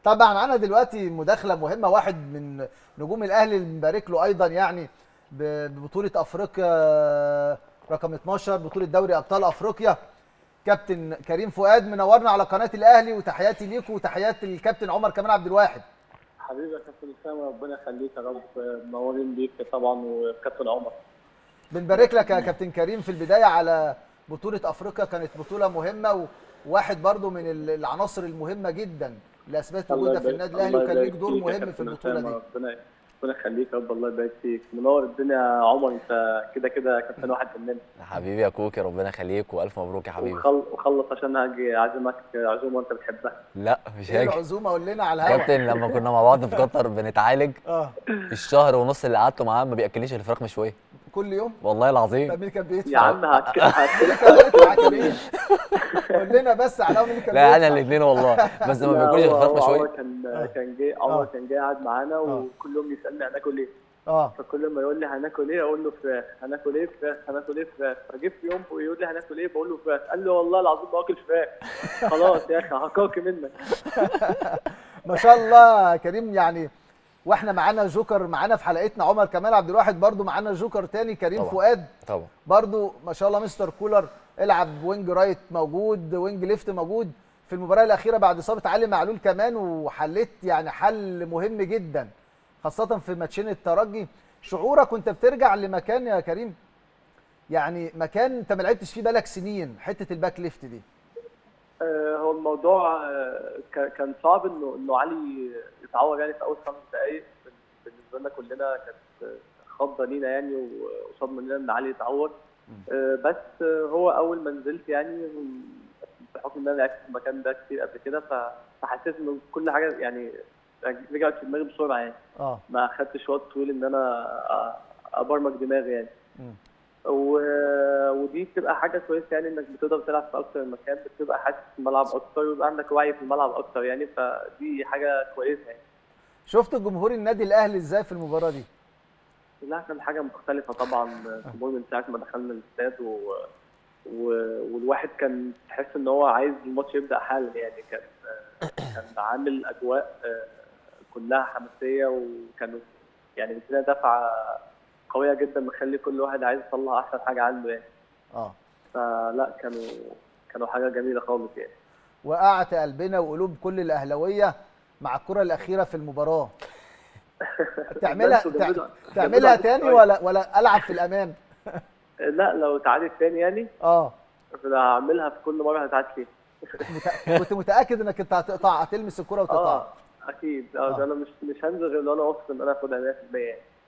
طبعا معانا دلوقتي مداخله مهمه واحد من نجوم الاهلي اللي بنبارك له ايضا يعني ب- ببطوله افريقيا رقم 12 بطوله دوري ابطال افريقيا كابتن كريم فؤاد منورنا على قناه الاهلي وتحياتي ليكم وتحيات الكابتن عمر كمال عبد الواحد حبيبي يا كابتن اسامه ربنا يخليك يا رب منورين بيك طبعا وكابتن عمر بنبارك لك يا كابتن كريم في البدايه على بطوله افريقيا كانت بطوله مهمه وواحد برضو من ال- العناصر المهمه جدا اللي اثبتت وجودها في النادي الاهلي وكان ليك دور مهم في البطوله دي ربنا ربنا يخليك يا رب الله يبارك فيك منور الدنيا يا عمر انت كده كده كابتن واحد مننا حبيبي يا كوكي ربنا يخليك والف مبروك يا حبيبي وخل... وخلص عشان هاجي اعزمك عزومه انت بتحبها لا مش ايه هاجي العزومه قول لنا على الهوا كابتن لما كنا مع بعض في قطر بنتعالج اه الشهر ونص اللي قعدته معاه ما بياكلنيش الا فراخ مشويه كل يوم والله طب العظيم مين كان بيدفع؟ يا عم هك... هك... مين كان بيدفع كريم؟ قول لنا بس على مين كان لا انا بيدفع؟ الاثنين والله بس ما لا، بياكلش هو- غير هو فراخ عمر مشويه كان كان جاي آه. عمر كان جاي قاعد معانا وكل يوم يسالني هناكل ايه اه فكل ما يقول لي هناكل ايه اقول له فراخ هناكل ايه فراخ هناكل ايه فراخ فجه في يوم يقول لي هناكل ايه بقول له فراخ قال لي والله العظيم باكل فراخ خلاص يا اخي هكاكي منك ما شاء الله يا كريم يعني واحنا معانا جوكر معانا في حلقتنا عمر كمال عبد الواحد برضو معانا جوكر تاني كريم طبعا. فؤاد طبعا برضو ما شاء الله مستر كولر العب وينج رايت موجود وينج ليفت موجود في المباراه الاخيره بعد اصابه علي معلول كمان وحليت يعني حل مهم جدا خاصه في ماتشين الترجي شعورك وانت بترجع لمكان يا كريم يعني مكان انت ما لعبتش فيه بقالك سنين حته الباك ليفت دي آه، هو الموضوع آه، ك- كان صعب انه انه علي يتعور يعني في اول خمس دقائق بالنسبه لنا كلنا كانت آه، خضه لينا يعني وصدمه لينا ان علي يتعور آه، بس آه، هو اول ما نزلت يعني بحكم ان انا لعبت في المكان ده كتير قبل كده ف- فحسيت انه كل حاجه يعني رجعت في دماغي بسرعه يعني اه ما خدتش وقت طويل ان انا أ- ابرمج دماغي يعني مم. و... ودي بتبقى حاجه كويسه يعني انك بتقدر تلعب في اكتر من مكان بتبقى حاسس في الملعب اكتر ويبقى عندك وعي في الملعب اكتر يعني فدي حاجه كويسه يعني شفت جمهور النادي الاهلي ازاي في المباراه دي لا كان حاجه مختلفه طبعا الجمهور من ساعه ما دخلنا الاستاد و... و... والواحد كان تحس ان هو عايز الماتش يبدا حالا يعني كان كان عامل اجواء آه، كلها حماسيه وكانوا يعني مدينا دفعه قويه جدا مخلي كل واحد عايز يطلع احسن حاجه عنده يعني اه فلا كانوا كانوا حاجه جميله خالص يعني وقعت قلبنا وقلوب كل الاهلاويه مع الكره الاخيره في المباراه تعملها بس تع- جميلة. تعملها جميلة تاني شوية. ولا ولا العب في الامان لا لو تعادل تاني يعني اه فأنا هعملها في كل مره هتعادل فيها مت- كنت متاكد انك انت هتقطع هتلمس الكره وتقطع اه اكيد اه آه. ده انا مش مش هنزل غير لو انا واثق ان انا هاخدها 100% يعني